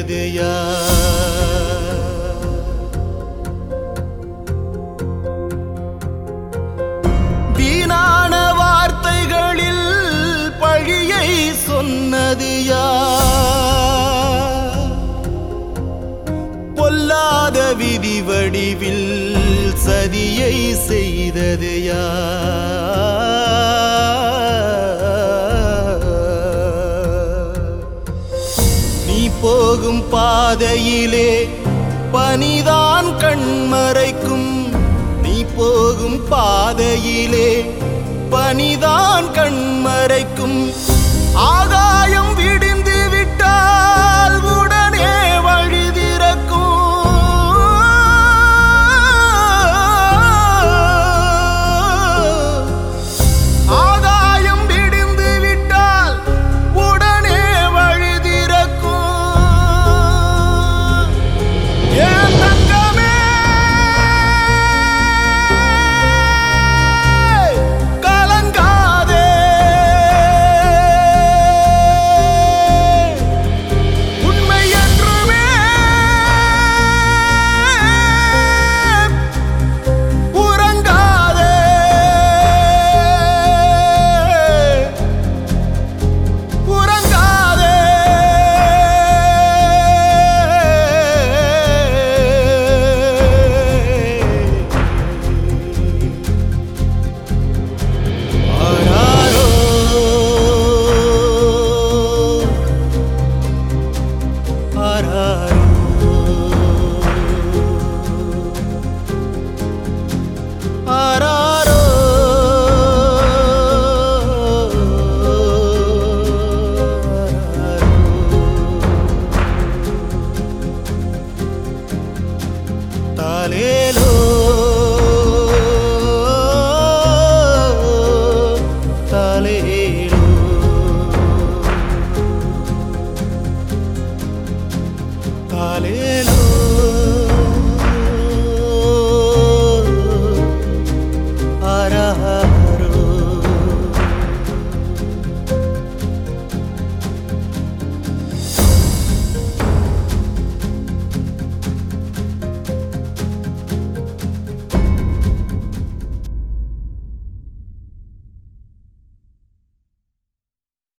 செய்தது யார் வீணான வார்த்தைகளில் பழியை சொன்னது யார் பொல்லாத விதி வடிவில் சதியை செய்தது யார் நீ போகும் பாதையிலே பனிதான் கண்மறைக்கும் நீ போகும் பாதையிலே பனிதான் கண்மறைக்கும் ஆகாயம் விடிந்து விட்டால் உடனே வழி திறக்கும் ஆகாயம் விடிந்து விட்டால் உடனே வழி திறக்கும் ஏன் தங்கமே கலங்காதே உண்மை என்றுமே உறங்காதே உறங்காதே ஆராரோ ஆராரோ ஆராரோ தாலேலோ தாலே